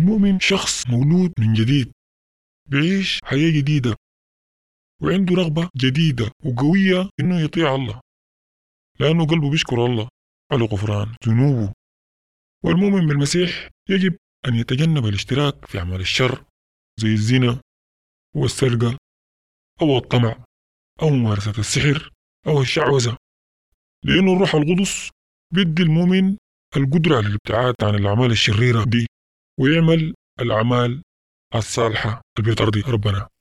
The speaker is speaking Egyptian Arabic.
المؤمن شخص مولود من جديد بيعيش حياة جديدة وعنده رغبة جديدة وقوية إنه يطيع الله لأنه قلبه بيشكر الله على غفران ذنوبه والمؤمن بالمسيح يجب أن يتجنب الاشتراك في أعمال الشر زي الزنا والسرقة أو الطمع أو ممارسة السحر أو الشعوذة لأن الروح القدس بيدي المؤمن القدرة على الابتعاد عن الأعمال الشريرة دي ويعمل الأعمال الصالحة اللي بترضي ربنا